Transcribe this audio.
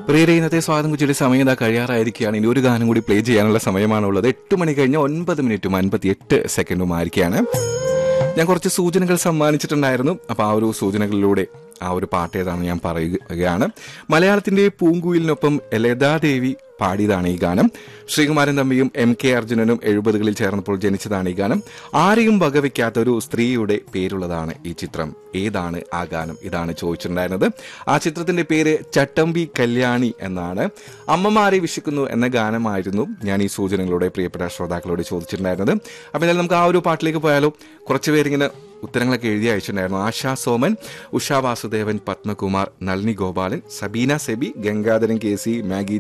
പ്രിയരെ ഇന്നത്തെ സ്വാഗതം കുച്ചിയുടെ സമയം ഇതാ കഴിയാറായിരിക്കുകയാണ് ഇനി ഒരു ഗാനം കൂടി പ്ലേ ചെയ്യാനുള്ള സമയമാണുള്ളത് എട്ട് മണി കഴിഞ്ഞ് ഒൻപത് മിനിറ്റും അൻപത്തി എട്ട് സെക്കൻഡും ആയിരിക്കുകയാണ് ഞാൻ കുറച്ച് സൂചനകൾ സമ്മാനിച്ചിട്ടുണ്ടായിരുന്നു അപ്പോൾ ആ ഒരു സൂചനകളിലൂടെ ആ ഒരു പാട്ട് ഏതാണ് ഞാൻ പറയുകയാണ് മലയാളത്തിന്റെ പൂങ്കുയിലിനൊപ്പം ലതാദേവി പാടിയതാണ് ഈ ഗാനം ശ്രീകുമാരൻ തമ്പിയും എം കെ അർജുനനും എഴുപതുകളിൽ ചേർന്നപ്പോൾ ജനിച്ചതാണ് ഈ ഗാനം ആരെയും വകവയ്ക്കാത്ത ഒരു സ്ത്രീയുടെ പേരുള്ളതാണ് ഈ ചിത്രം ഏതാണ് ആ ഗാനം ഇതാണ് ചോദിച്ചിട്ടുണ്ടായിരുന്നത് ആ ചിത്രത്തിന്റെ പേര് ചട്ടമ്പി കല്യാണി എന്നാണ് അമ്മമാരെ വിശക്കുന്നു എന്ന ഗാനമായിരുന്നു ഞാൻ ഈ സൂചനകളോടെ പ്രിയപ്പെട്ട ശ്രോതാക്കളോട് ചോദിച്ചിട്ടുണ്ടായിരുന്നത് അപ്പോൾ എന്തായാലും നമുക്ക് ആ ഒരു പാട്ടിലേക്ക് പോയാലോ കുറച്ച് പേരിങ്ങനെ ഉത്തരങ്ങളൊക്കെ എഴുതി അയച്ചിട്ടുണ്ടായിരുന്നു Asha Soman Usha Vasudevan Padmakumar Nalini Gopalan Sabeena Sebi Gangadharan K C Maggi